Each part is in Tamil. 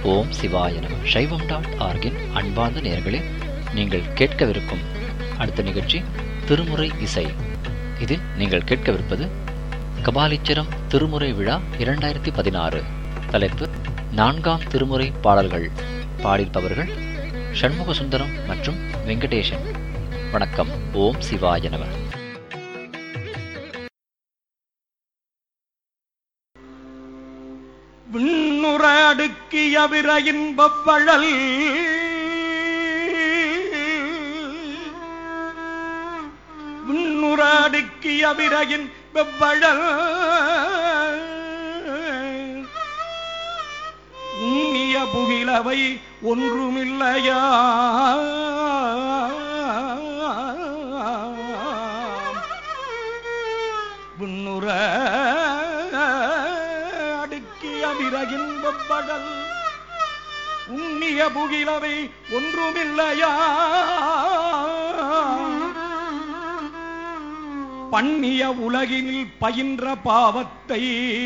ஓம் சிவாய நம சைவம் டாட் ஆர்கின் அன்பார்ந்த நேயர்களே நீங்கள் கேட்கவிருக்கும் அடுத்த நிகழ்ச்சி திருமுறை இசை இதில் நீங்கள் கேட்கவிருப்பது கபாலீச்சரம் திருமுறை விழா இரண்டாயிரத்தி பதினாறு தலைப்பு நான்காம் திருமுறை பாடல்கள் பாடியிருப்பவர்கள் சண்முக சுந்தரம் மற்றும் வெங்கடேசன் வணக்கம் ஓம் சிவாய நம விண்ணுற அடுக்கிய விரையின் பவழல் விண்ணுற அடுக்கிய விரையின் வெவ்வழல் உண்ணிய புகிலவை ஒன்றுமில்லையா விண்ணுற அடுக்கிய விறகின் வெப்படல் உண்ணிய புகிலவை ஒன்றுமில்லையா பண்ணிய உலகினில் பயின்ற பாவத்தை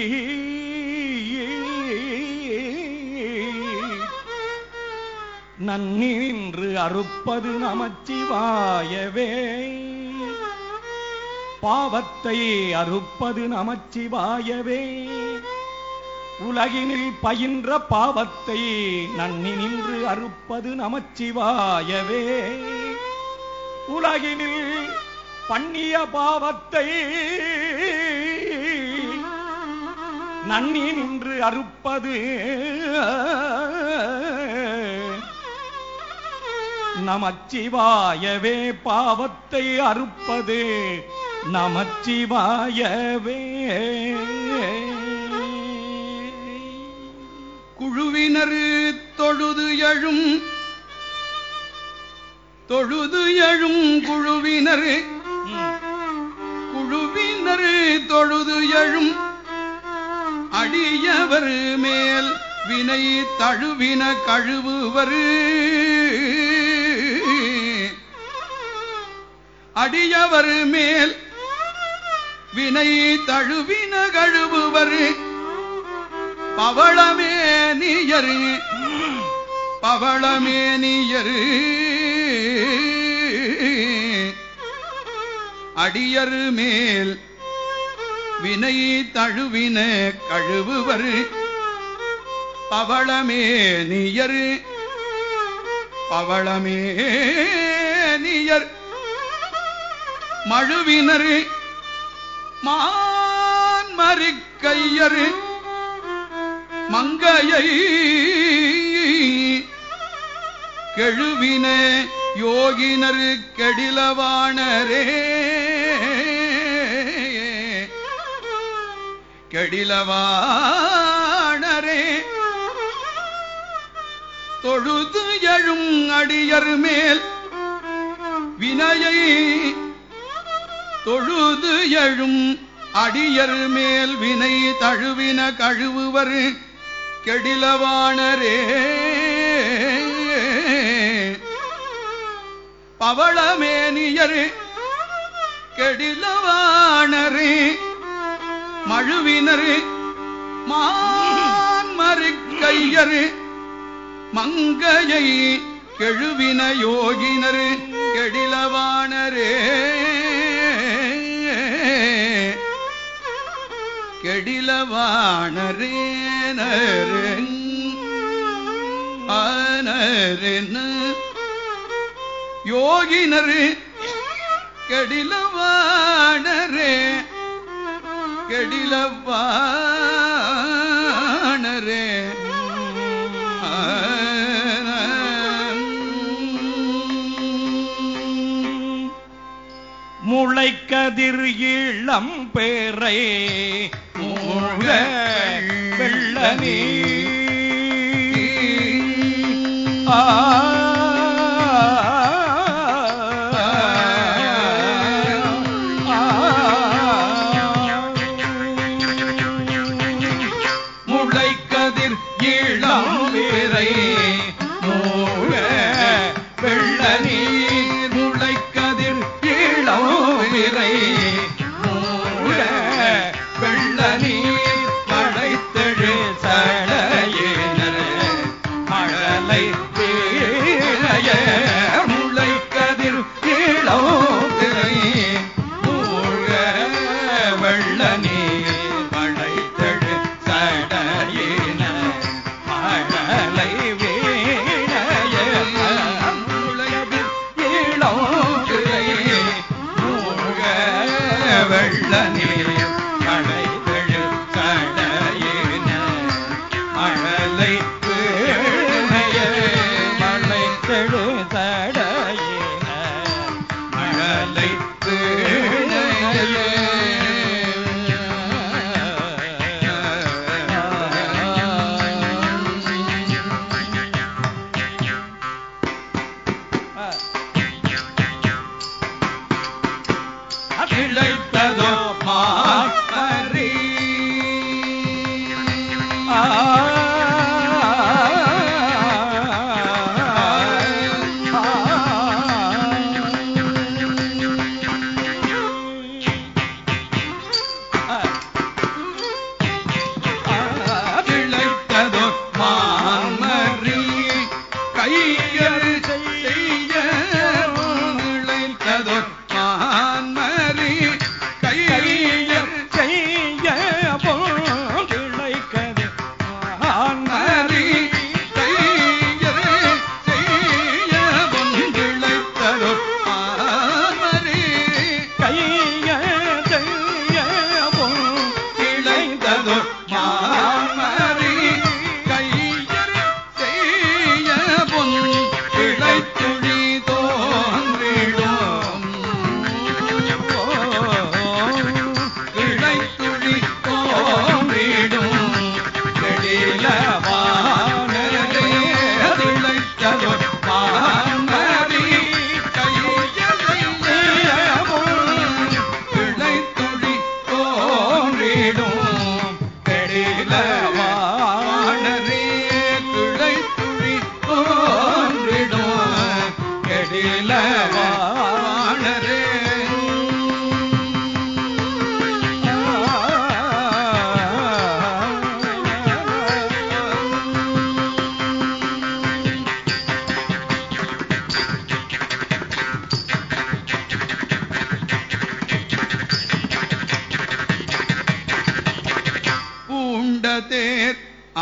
நன்னி நின்று அறுப்பது நமச்சிவாயவே பாவத்தை அறுப்பது நமச்சிவாயவே உலகினில் பயின்ற பாவத்தை நன்னி நின்று அறுப்பது நமச்சிவாயவே உலகினில் பண்ணிய பாவத்தை நன்னி நின்று அறுப்பது நமச்சிவாயவே பாவத்தை அறுப்பது நமச்சிவாயவே குழுவினர் தொழுது எழும் தொழுது எழும் குழுவினர் குழுவினர் தொழுது எழும் அடியவர் மேல் வினை தழுவின கழுவுவர் அடியவர் மேல் வினை தழுவின கழுவுவர் பவளமேனியர் பவளமேனியர் அடியர் மேல் வினை தழுவின கழுவுவர் பவளமேனியர் பவளமேனியர் மழுவினர் மான்மறிக்கையர் மங்கையை கெழுவின யோகினர் கெடிலவாணரே கெடிலவாணரே தொழுது எழும் அடியர் மேல் வினையை தொழுது எழும் அடியர் மேல் வினை தழுவின கழுவுவர் கெடிலவாணரே பவளமேனியர் கெடிலவாணரே மழுவினர் மான்மறுக்கையர் மங்கையை கெழுவின யோகினர் கெடிலவாணரே கெடிலவாணரேனரன் ஆனரென யோகினர் கெடிலவாணரே கெடிலவாணரே முளைக்கதிர் இளம் பேரை மூழ்க வெள்ள நீர் ஆ முளைக்கதிர் இளம் வீரை மூழ வெள்ள நீர் முளைக்கதிர் இளம் வீரை மூழ வெள்ள நீர் மழைத்தழு சடையினர்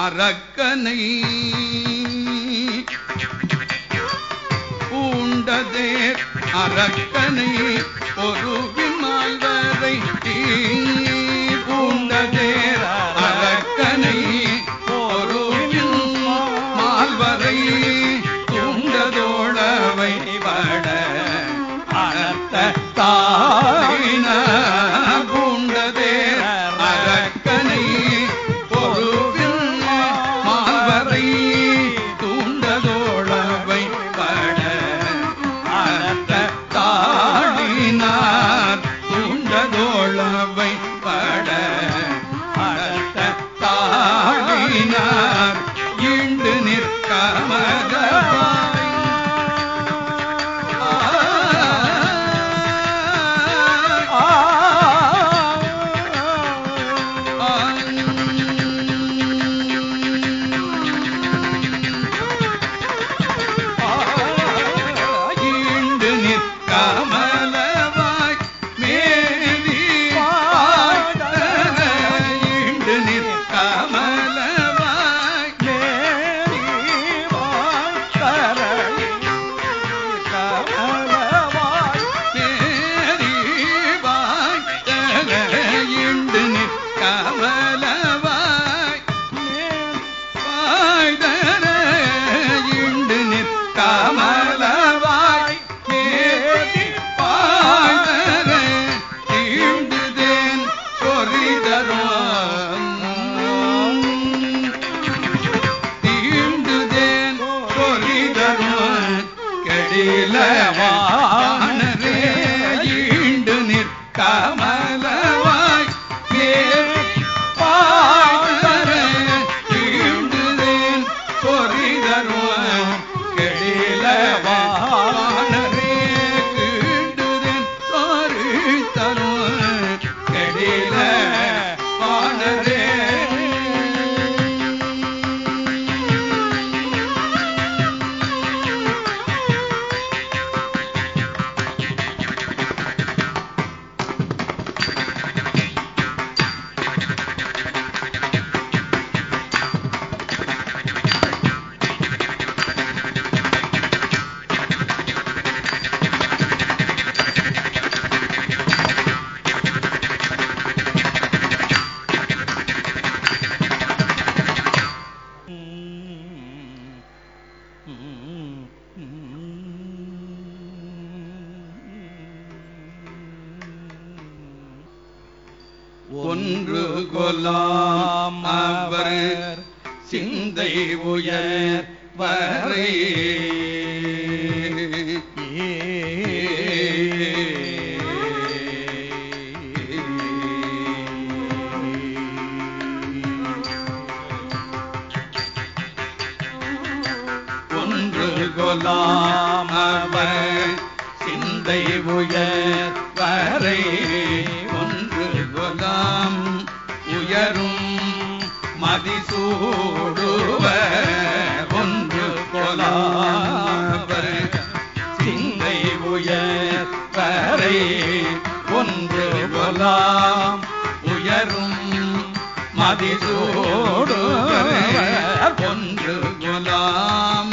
அரக்கனை பூண்டதே அரக்கனை ஒரு விமாய்வரை பூண்டதே அரக்கனை ஒரு மால்வரை தூண்டதோழவை பட அனர்த்த தாயின பூண்டதே அரக்கனை பொருவில் மால்வரை தூண்டதோழவை பட அனர்த்த தாழினார் தூண்டதோழவை பட அனர்த்த தாழினார் ஈண்டு நிற்கமதவாய் ஈண்டு நிற்கமலவாய் மேரி ஈண்டு நிற்கமலவாய் மேரிவாய் ஈண்டு நிற்கமலவாய் வாய்தர ஈண்டு நிற்கமலவாய் மேரி வாய்தர ஈண்டுதேன் சொரிதரும் தீண்டுதேன் கொலிதரும் கெடில வானரே ஈண்டு நிற்கமலவாய் பாடர ஈண்டுதேன் கொலிதரும் கெடில வானரே கீண்டுதேன் சொரிதரும் கெடில வானரே ஒன்று கொலாம் அவர் சிந்தை உயர் வரை ஒன்று கொலாம் அவர் சிந்தை உயர் வரை ஒன்று கொலாம் உயரும் மதிசூடுவ ஒன்று கொலாவர் சிந்தை உயர் வரை ஒன்று கொலாம் உயரும் மதிசூடுவர் ஒன்று கொலாம்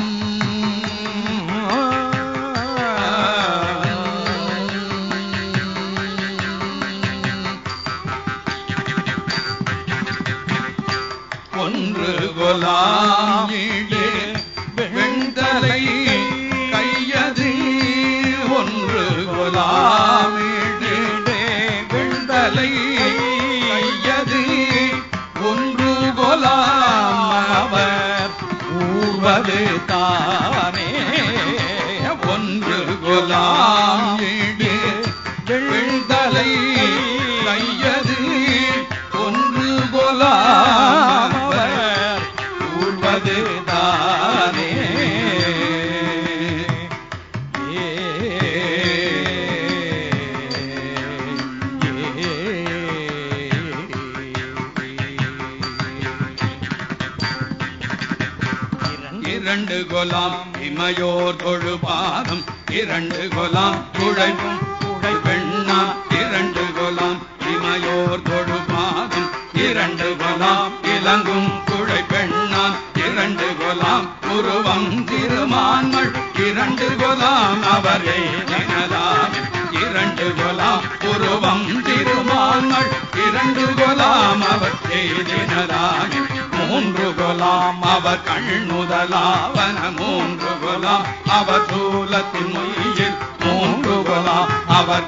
ஒன்று கொலாம் ஈடு வெண்தலை கையது ஒன்று கொலாம் ஈடு வெண்தலை கையது ஒன்று கொலாம் அவர் ஊர்வது தானே ஒன்று கொலாம் ஈடு வெண்தலை கையது ஒன்று கொலாம் அவர் ஊர்வது தானே இரண்டு கொலாம் இமையோர் தொழு பாதம் இரண்டு கொலாம் குழைப்பும் குழை பெண்ணா இரண்டு கொலாம் இமையோர் தொழு பாதம் இரண்டு கொலாம் இலங்கும் குழை பெண்ணா உருவம் திருமான்கள் இரண்டு குலாம் அவர் எய்தினதாம் இரண்டு குலாம் உருவம் திருமான்கள் இரண்டு குலாம் அவர் எய்தினதாம் மூன்று குலாம் அவர் கண்ணுதலாவன மூன்று குலாம் அவர் சூலத்தின் மொய்யில் மூன்று குலாம் அவர்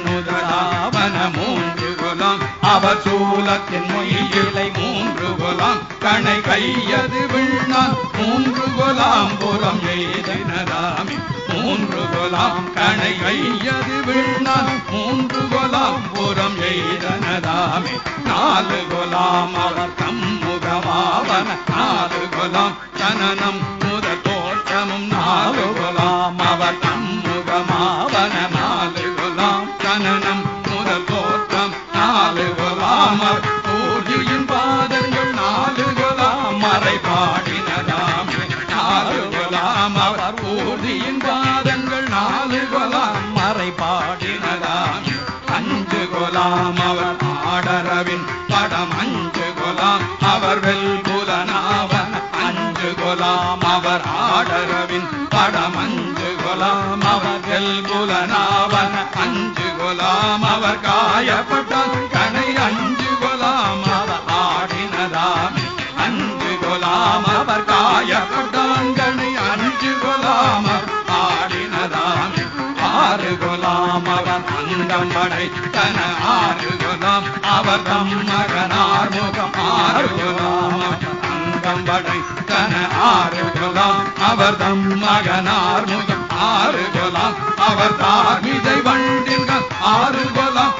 கண்ணுதலாவன மூன்று குலாம் அவர் சூலத்தின் மொய்யிலை மூன்று குலாம் கணை கையது விண்ணான் மூன்று குலாம் புறம் எய்தினதாமே மூன்று குலாம் கணை கையது விண்ணான் மூன்று குலாம் புறம் எய்தனதாமே நாலு குலாம் அவர் தம்முகமாவன நாலு குலாம் சனனம் முத தோற்றமும் நாலு குலாம் அவர் தம்முகமாவன நாலு குலாம் சனனம் முதல் தோற்றம் நாலு குலாம் அவர் பூஜையின் பாதங்கள் நாலு குலாம் மறை பாடினதாமே நாலு குலாம் அவர் பூஜையின் பாதங்கள் நாலு குலாம் மறை பாடினதாமே அஞ்சு குலாம் அவர் ஆடரவின் படம் அஞ்சு குலாம் அவர் வெல்புலனாவன் அஞ்சு குலாம் அவர் ஆடரவின் படம் அஞ்சு குலாம் அவர் வெல்புலனாவன் அஞ்சு குலாம் அவர் காயப்பட்டால் கனை அஞ்சு குலாம் அவர் ஆடினதாமே அஞ்சு குலாம் அவர் காயப்பட்டான் கனை அஞ்சு குலாம் அவர் ஆடினதாமே ஆறு குலாம் அவர் அங்கம் படைத்தன ஆறு குலாம் அவர் தம் மகனார் முகம் ஆறு குலாம் அங்கம் படைத்தன ஆறு குலாம் அவர் தம் மகனார் முகம் ஆறு குலாம் அவர் தார்மிதை வண்டின்கள் ஆறு குலாம்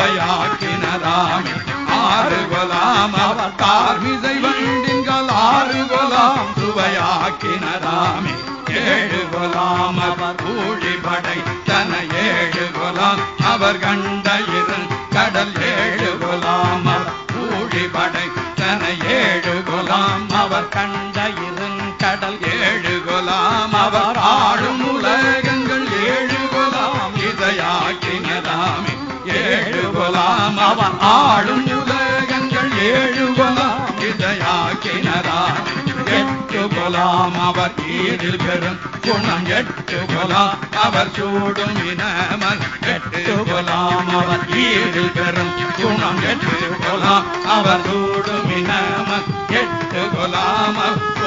சுவையாக்கினதாமே ஆறு குலாம் அவர் தார்மிதை வண்டின்கள் ஆறு குலாம் சுவையாக்கினதாமே ஏழு குலாம் அவர் ஊழி படைத்தன ஏழு குலாம் அவர் கண்ட இரு கடல் ஏழு குலாம் அவர் ஊழி படைத்தன ஏழு குலாம் அவர் கண்ட இருங்கடல் ஏழு குலாம் அவர் ஆளும் உலகங்கள் ஏழு குலாம் இதையாக்கினதாமே ஏழு குலாம் அவர் ஆளும் உலகங்கள் ஏழு குலாம் இதையாக்கினதாமே எட்டு குலாம் அவர் ஈரில் பெறும் குணம் எட்டு குலாம் அவர் சூடும் இனமல் எட்டு குலாம் அவர் ஈரில் பெறும் குணம் எட்டு குலாம் அவர் சூடும் இனமல் எட்டு குலாம்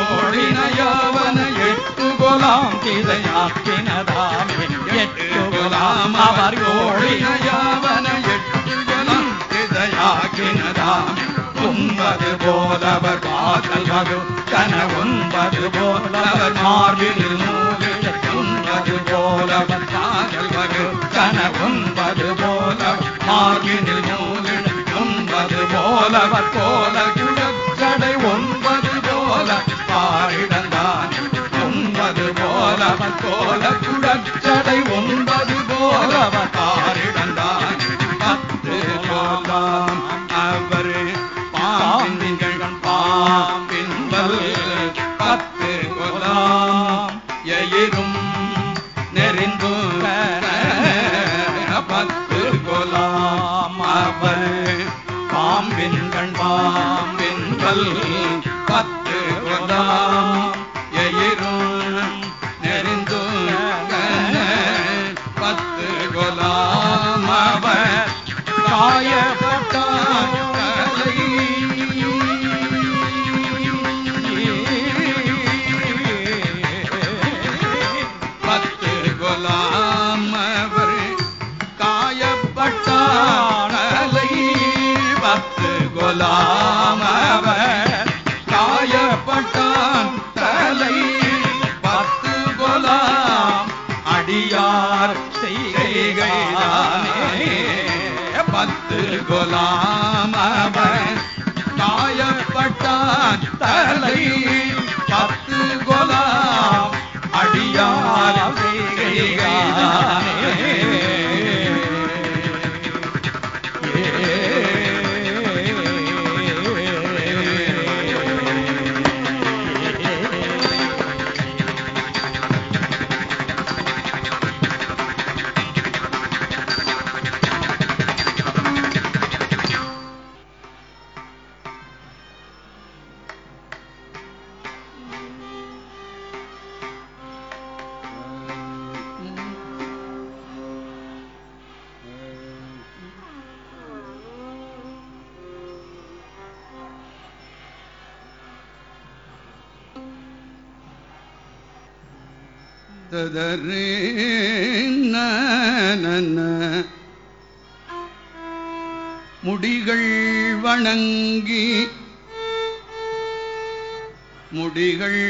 கோழினையாவன எட்டு குலாம் திதையாக்கினதாமே எட்டு குலாம் அவர் கோழினையாவன எட்டு குலாம் திதையாக்கினதாமே ஒன்பது போலவர் காதல் மது கன ஒன்பது போலவர் மார்பில் மூலிட ஒன்பது போலவர் காதல் மது கன ஒன்பது போலவர் மார்பினில் மூலிட ஒன்பது போலவர் கோல குடச்சடை ஒன்பது போல பாரிடந்தான் ஒன்பது போலவர் கோல குடச்சடை ஒன்பது போலவர் பாரிடந்தான் பத்து போலாம் அவர் பாம்பின்கள் பாம்பின்பல் பத்து கொலாம் எயிரும் நெறிந்து பத்து கொலாம் அவர் பாம்பின்கள் பாம்பின்பல் பத்து கொலாம் எயிரும் நெறிந்து பத்து கொலாம் அவர் காயப்பட்டான் கலை பத்து கொலாம் அவர் காயப்பட்டான் கலை பத்து கொலாம் அவர் காயப்பட்டான் தலை பத்து கொலாம் அடியார் செய்கைதானே பத்து கொலாம் அவன் காயப்பட்டான் தலை பத்து கொலாம் அடியார் செய்கைதானே ததரே நன முடிகள் வணங்கி முடிகள்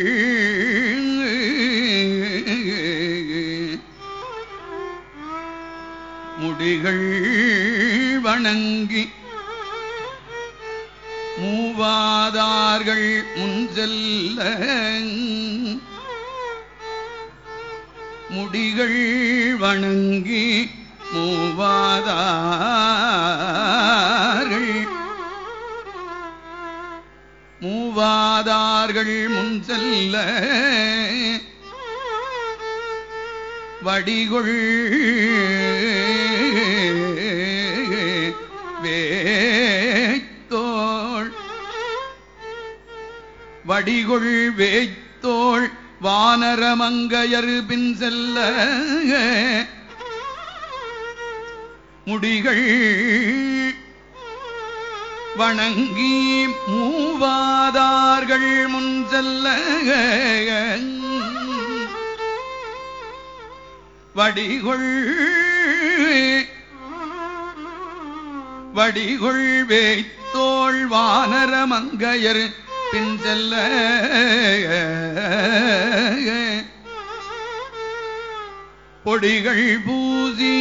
முடிகள் வணங்கி மூவாதார்கள் முன் செல்ல முடிகள் வணங்கி மூவாதார்கள் மூவாதார்கள் முன் செல்ல வடிகொள் வேத்தோள் வடிகொள் வேய்த்தோள் வானரமங்கையர் பின் செல்ல முடிகள் வணங்கி மூவாதார்கள் முன் செல்ல வடிகொள் வடிகொள் வேய்த்தோள் வானரமங்கையர் பின் செல்ல பொடிகள் பூசி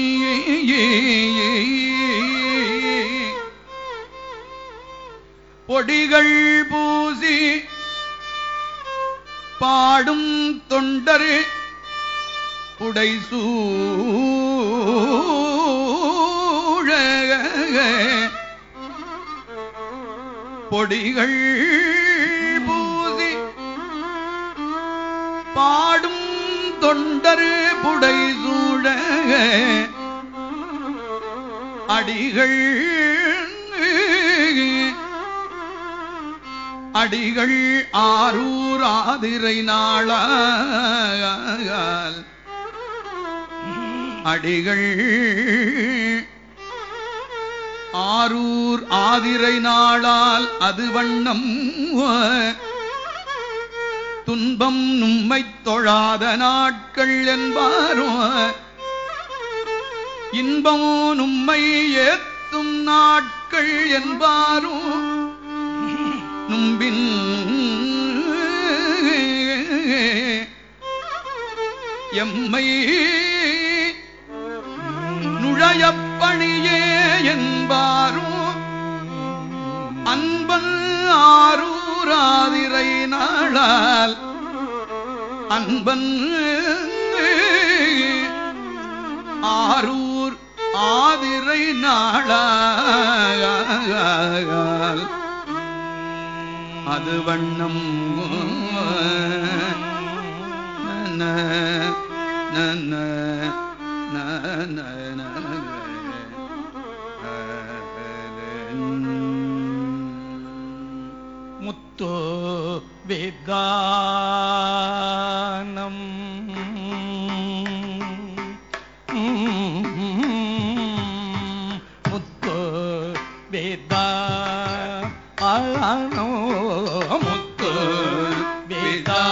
பொடிகள் பூசி பாடும் தொண்டர் புடைசூழ பொடிகள் பூசி பாடும் தொண்டர் புடைசூழ அடிகள் அடிகள் ஆரூர் ஆதிரை நாளால் அடிகள் ஆரூர் ஆதிரை நாளால் அது வண்ணம் துன்பம் நும்மைத் தொழாத நாட்கள் என்பாரோ இன்பம் நும்மை ஏத்தும் நாட்கள் என்பாரோ நும்பின் எம்மை நுழையப்பணியே என்பாரும் அன்பன் ஆரூராதிரை நாளால் அன்பன் ஆரூர் ஆதிரை நாளால் அது வண்ணம் நன நன நன முத்து வேதானம் முத்து வேதானோ முத்து வேதா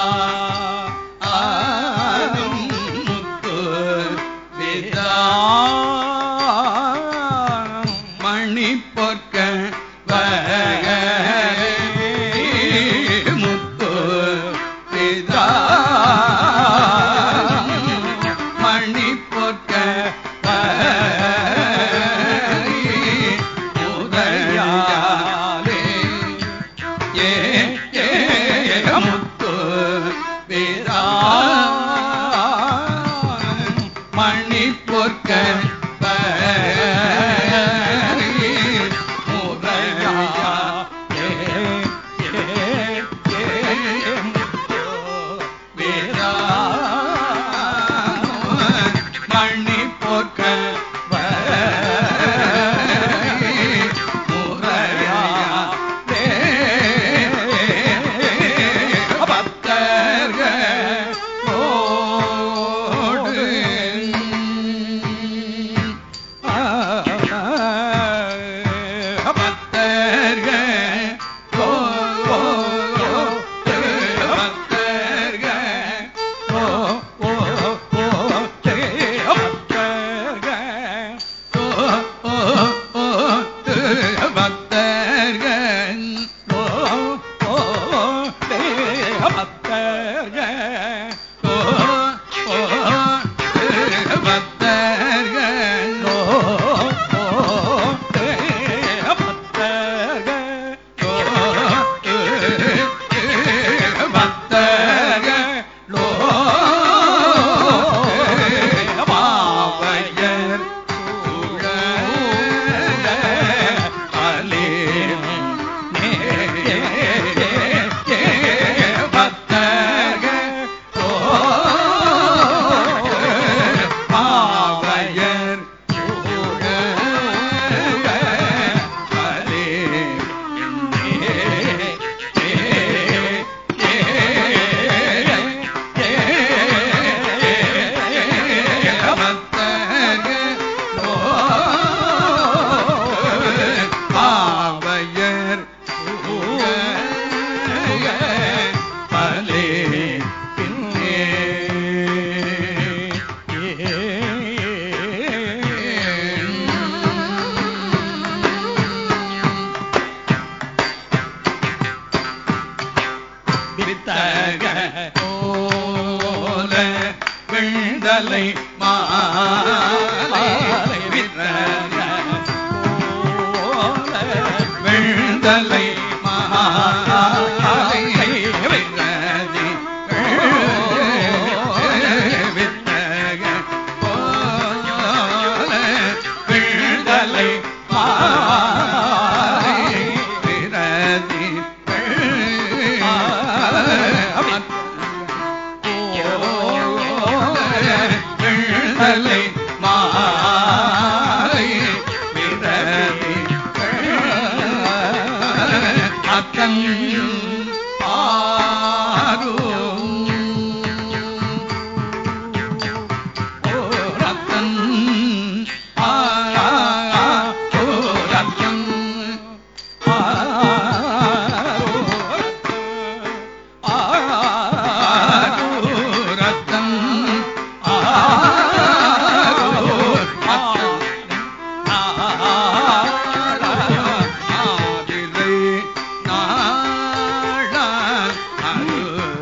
ஆனம் முத்து வேதா மணி பொற்க முத்து வேதா மணி பொற்க முதலியாலே ஏ ஏ முத்து வேதா மணி பொற்க மணி பொற்க பத்தர்கள் போல விண்டலை மாலை விரக விழுந்தலை மாலை விரதி வித்தக போல விழுந்தலை மாலை விரதி விழுந்தலை மாலை விரதி அத்தன் ஆரோ ரத்தன் ஆரா ஓ ரத்தன் ஆரோ ரத்தன் ஆரோ ஆதிரை நாடா அரு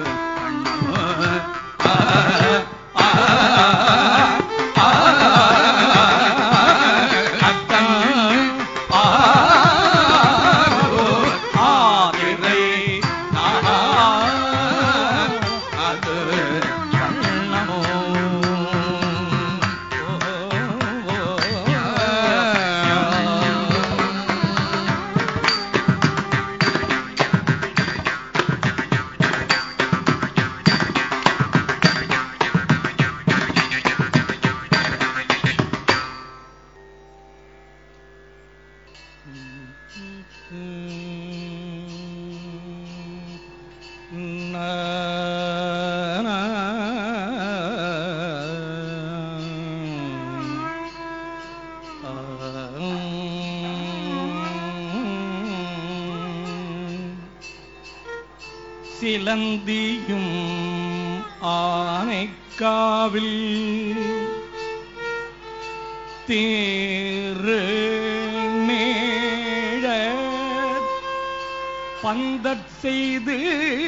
சிலந்தியும் ஆனைக்காவில் தேரு நேழ பந்தற் செய்து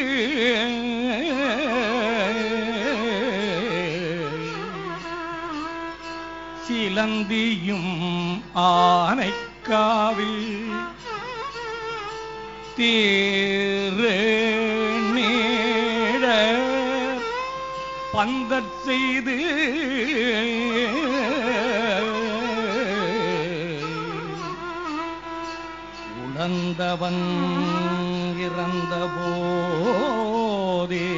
சிலந்தியும் ஆனைக்காவில் தேரு நீட பந்தற் செய்து உணர்ந்தவன் இறந்த போதே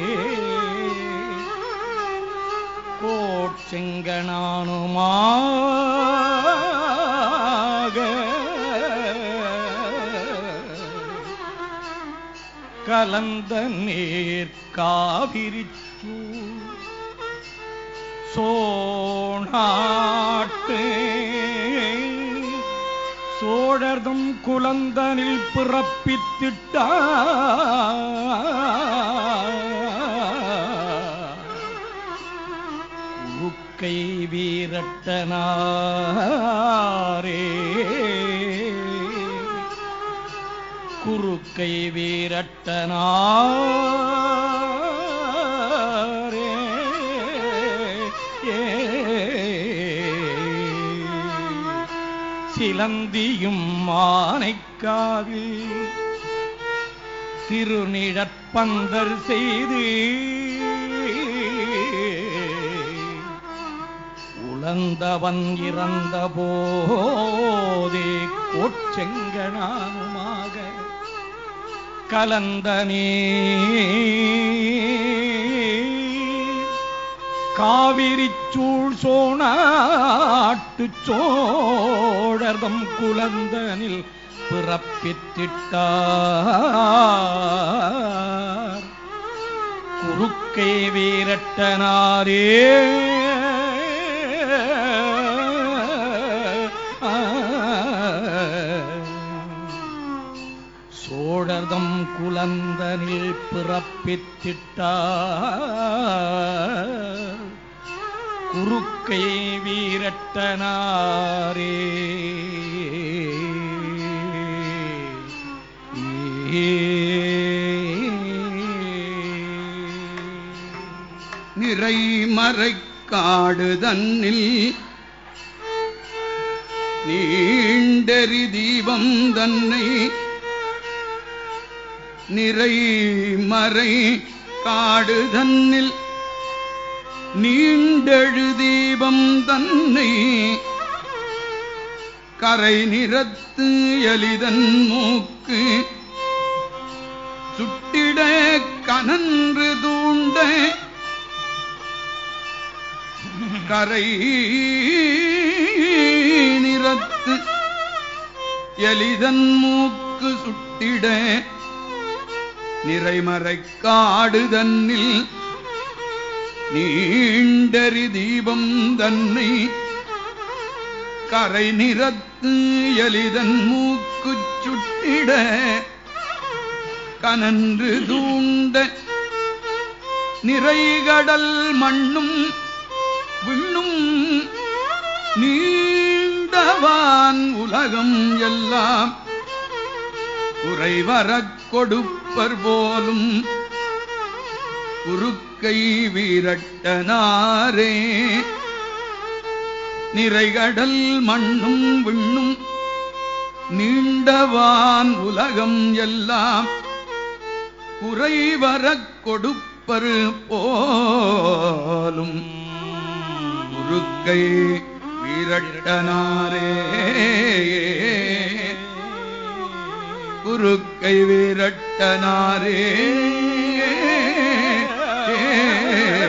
கோட்செங்கனானுமாக கலந்த நீர் காவிரி சோநாட்டு சோழர்தம் குலந்தனில் பிறப்பித்திட்ட உக்கை வீரட்டனாரே குறுக்கை வீரட்டனா சிலந்தியும் மானைக்காவில் திருநிழற்பந்தர் செய்து உழந்தவன் இறந்த போதே கோச்செங்கனானுமாக கலந்தனே காவிரிச்சூழ் சோனாட்டு சோழர்தம் குலந்தனில் பிறப்பித்திட்டார் குறுக்கே வீரட்டனாரே சோழர்தம் குலந்தனில் பிறப்பித்திட்டார் குறுக்கை வீரட்டனாரே நிறைமறைக்காடு தன்னில் நீண்டெறி தீபம் தன்னை நிறைமறை காடு தன்னில் நீண்டெழு தீபம் தன்னை கரை நிறத்து எலிதன் மூக்கு சுட்டிட கனன்று தூண்ட கரை நிறத்து எலிதன் மூக்கு சுட்டிட நிறைமறைக்காடு தன்னில் நீண்டறி தீபம் தன்னை கரை நிறத்து எலிதன் மூக்கு சுட்டிட கனன்று தூண்ட நிறைகடல் மண்ணும் விண்ணும் நீண்டவான் உலகம் எல்லாம் குறைவரக் கொடுப்பர் போலும் குறுக்கை வீரட்டனாரே நிறைகடல் மண்ணும் விண்ணும் நீண்டவான் உலகம் எல்லாம் குறைவரக் கொடுப்பர் போலும் குறுக்கை வீரட்டனாரே குறுக்கை வீரட்டனாரே